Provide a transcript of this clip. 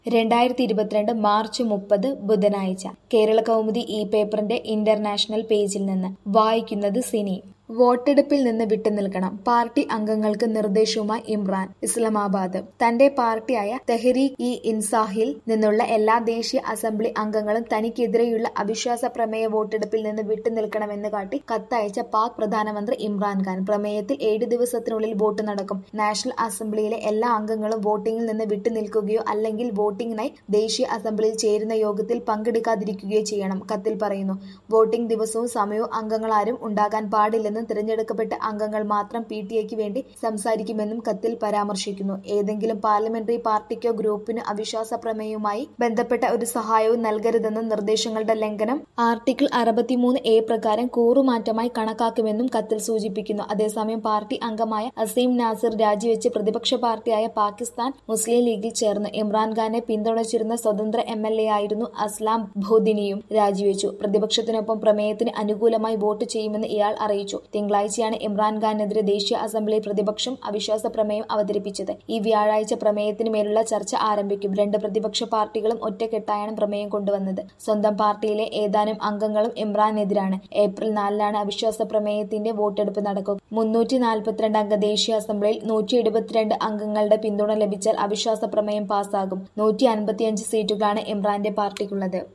രണ്ടായിരത്തി ഇരുപത്തിരണ്ട് മാർച്ച് മുപ്പത് ബുധനാഴ്ച കേരള കൗമുദി ഈ പേപ്പറിന്റെ ഇന്റർനാഷണൽ പേജിൽ നിന്ന് വായിക്കുന്നത് സിനി വോട്ടെടുപ്പിൽ നിന്ന് വിട്ടുനിൽക്കണം പാർട്ടി അംഗങ്ങൾക്ക് നിർദ്ദേശവുമായി ഇമ്രാൻ ഇസ്ലാമാബാദ് തന്റെ പാർട്ടിയായ തെഹരീഖ് ഇ ഇൻസാഹിൽ നിന്നുള്ള എല്ലാ ദേശീയ അസംബ്ലി അംഗങ്ങളും തനിക്കെതിരെയുള്ള അവിശ്വാസ പ്രമേയ വോട്ടെടുപ്പിൽ നിന്ന് വിട്ടുനിൽക്കണമെന്ന് കാട്ടി കത്തയച്ച പാക് പ്രധാനമന്ത്രി ഇമ്രാൻഖാൻ പ്രമേയത്തിൽ ഏഴ് ദിവസത്തിനുള്ളിൽ വോട്ട് നടക്കും നാഷണൽ അസംബ്ലിയിലെ എല്ലാ അംഗങ്ങളും വോട്ടിംഗിൽ നിന്ന് വിട്ടുനിൽക്കുകയോ അല്ലെങ്കിൽ വോട്ടിംഗിനായി ദേശീയ അസംബ്ലിയിൽ ചേരുന്ന യോഗത്തിൽ പങ്കെടുക്കാതിരിക്കുകയോ ചെയ്യണം കത്തിൽ പറയുന്നു വോട്ടിംഗ് ദിവസവും സമയവും അംഗങ്ങളാരും ഉണ്ടാകാൻ പാടില്ലെന്നും തിരഞ്ഞെടുക്കപ്പെട്ട അംഗങ്ങൾ മാത്രം പി ടി എക്ക് വേണ്ടി സംസാരിക്കുമെന്നും കത്തിൽ പരാമർശിക്കുന്നു ഏതെങ്കിലും പാർലമെന്ററി പാർട്ടിക്കോ ഗ്രൂപ്പിനോ അവിശ്വാസ പ്രമേയവുമായി ബന്ധപ്പെട്ട ഒരു സഹായവും നൽകരുതെന്നും നിർദ്ദേശങ്ങളുടെ ലംഘനം ആർട്ടിക്കിൾ അറുപത്തിമൂന്ന് എ പ്രകാരം കൂറുമാറ്റമായി കണക്കാക്കുമെന്നും കത്തിൽ സൂചിപ്പിക്കുന്നു അതേസമയം പാർട്ടി അംഗമായ അസീം നാസിർ രാജിവെച്ച് പ്രതിപക്ഷ പാർട്ടിയായ പാകിസ്ഥാൻ മുസ്ലിം ലീഗിൽ ചേർന്നു ഇമ്രാൻഖാനെ പിന്തുണച്ചിരുന്ന സ്വതന്ത്ര എം എൽ എ ആയിരുന്നു അസ്ലാം ഭോദിനിയും രാജിവെച്ചു പ്രതിപക്ഷത്തിനൊപ്പം പ്രമേയത്തിന് അനുകൂലമായി വോട്ട് ചെയ്യുമെന്ന് ഇയാൾ അറിയിച്ചു തിങ്കളാഴ്ചയാണ് ഇമ്രാൻഖാനെതിരെ ദേശീയ അസംബ്ലിയിൽ പ്രതിപക്ഷം അവിശ്വാസ പ്രമേയം അവതരിപ്പിച്ചത് ഈ വ്യാഴാഴ്ച പ്രമേയത്തിന് മേലുള്ള ചർച്ച ആരംഭിക്കും രണ്ട് പ്രതിപക്ഷ പാർട്ടികളും ഒറ്റക്കെട്ടായാണ് പ്രമേയം കൊണ്ടുവന്നത് സ്വന്തം പാർട്ടിയിലെ ഏതാനും അംഗങ്ങളും ഇമ്രാനെതിരാണ് ഏപ്രിൽ നാലിനാണ് അവിശ്വാസ പ്രമേയത്തിന്റെ വോട്ടെടുപ്പ് നടക്കുക മുന്നൂറ്റി നാൽപ്പത്തിരണ്ട് അംഗ ദേശീയ അസംബ്ലിയിൽ നൂറ്റി എഴുപത്തിരണ്ട് അംഗങ്ങളുടെ പിന്തുണ ലഭിച്ചാൽ അവിശ്വാസ പ്രമേയം പാസ്സാകും നൂറ്റി അൻപത്തിയഞ്ച് സീറ്റുകളാണ് ഇമ്രാന്റെ പാർട്ടിക്കുള്ളത്